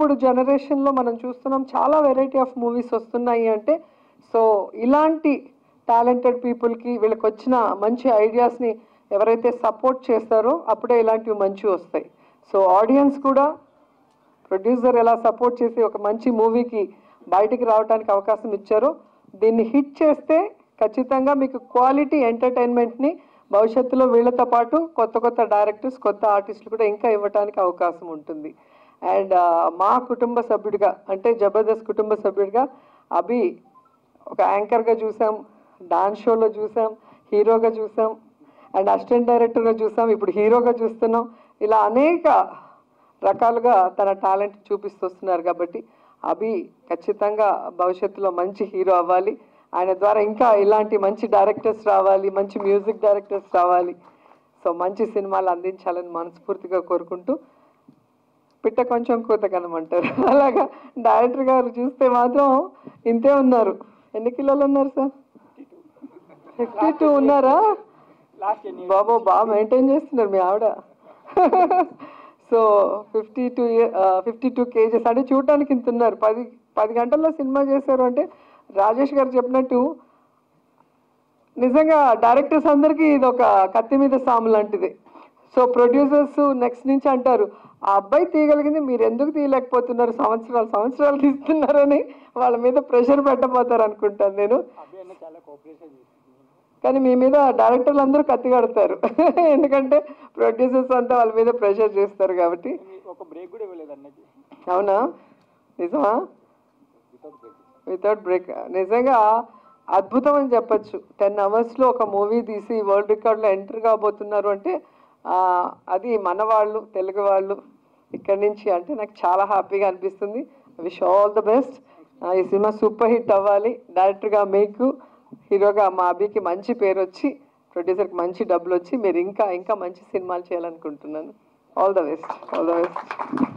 ఇప్పుడు జనరేషన్లో మనం చూస్తున్నాం చాలా వెరైటీ ఆఫ్ మూవీస్ వస్తున్నాయి అంటే సో ఇలాంటి టాలెంటెడ్ పీపుల్కి వీళ్ళకి వచ్చిన మంచి ఐడియాస్ని ఎవరైతే సపోర్ట్ చేస్తారో అప్పుడే ఇలాంటివి మంచివి వస్తాయి సో ఆడియన్స్ కూడా ప్రొడ్యూసర్ ఎలా సపోర్ట్ చేసి ఒక మంచి మూవీకి బయటికి రావడానికి అవకాశం ఇచ్చారో దీన్ని హిట్ చేస్తే ఖచ్చితంగా మీకు క్వాలిటీ ఎంటర్టైన్మెంట్ని భవిష్యత్తులో వీళ్ళతో పాటు కొత్త కొత్త డైరెక్టర్స్ కొత్త ఆర్టిస్టులు కూడా ఇంకా ఇవ్వడానికి అవకాశం ఉంటుంది అండ్ మా కుటుంబ సభ్యుడిగా అంటే జబర్దస్త్ కుటుంబ సభ్యుడిగా అభి ఒక యాంకర్గా చూసాం డాన్స్ షోలో చూసాం హీరోగా చూసాం అండ్ అసిస్టెంట్ డైరెక్టర్గా చూసాం ఇప్పుడు హీరోగా చూస్తున్నాం ఇలా అనేక రకాలుగా తన టాలెంట్ చూపిస్తూ వస్తున్నారు కాబట్టి అభి ఖచ్చితంగా భవిష్యత్తులో మంచి హీరో అవ్వాలి ఆయన ద్వారా ఇంకా ఇలాంటి మంచి డైరెక్టర్స్ రావాలి మంచి మ్యూజిక్ డైరెక్టర్స్ రావాలి సో మంచి సినిమాలు అందించాలని మనస్ఫూర్తిగా కోరుకుంటూ పిట్ట కొంచెం కూత కనమంటారు అలాగా డైరెక్టర్ గారు చూస్తే మాత్రం ఇంతే ఉన్నారు ఎన్ని కిలోలు ఉన్నారు సార్ ఫిఫ్టీ టూ ఉన్నారా లాస్ట్ బాబు బాగా మెయింటైన్ చేస్తున్నారు మీ ఆవిడ so fifty two fifty two kgs అంటే చూడటానికి ఇంత ఉన్నారు పది పది గంటల్లో సినిమా చేశారు అంటే రాజేష్ గారు చెప్పినట్టు నిజంగా డైరెక్టర్స్ అందరికీ ఇది ఒక కత్తి మీద సాము లాంటిది సో ప్రొడ్యూసర్స్ నెక్స్ట్ నుంచి అంటారు ఆ అబ్బాయి తీయగలిగింది మీరు ఎందుకు తీయలేకపోతున్నారు సంవత్సరాలు సంవత్సరాలు తీస్తున్నారని వాళ్ళ మీద ప్రెషర్ పెట్టబోతారు అనుకుంటాను నేను అబ్బాయి అన్న చాలా కోఆపరేషన్ చేసింది కానీ మీ మీద డైరెక్టర్లు అందరూ కత్తి కడతారు ఎందుకంటే ప్రొడ్యూసర్స్ అంతా వాళ్ళ మీద ప్రెషర్ చేస్తారు కాబట్టి ఒక బ్రేక్ కూడా ఇవ్వలేదు అన్నకి అవునా నిజమా వితౌట్ బ్రేక్ నిజంగా అద్భుతం అని చెప్పొచ్చు టెన్ అవర్స్లో ఒక మూవీ తీసి వరల్డ్ రికార్డ్లో ఎంటర్ కాబోతున్నారు అంటే ఆ, అది మన వాళ్ళు తెలుగు వాళ్ళు ఇక్కడి నుంచి అంటే నాకు చాలా హ్యాపీగా అనిపిస్తుంది విష్ ఆల్ ద బెస్ట్ ఈ సినిమా సూపర్ హిట్ అవ్వాలి డైరెక్టర్గా మీకు హీరోగా మా అభికి మంచి పేరు వచ్చి ప్రొడ్యూసర్కి మంచి డబ్బులు వచ్చి మీరు ఇంకా ఇంకా మంచి సినిమాలు చేయాలనుకుంటున్నాను all the best all the best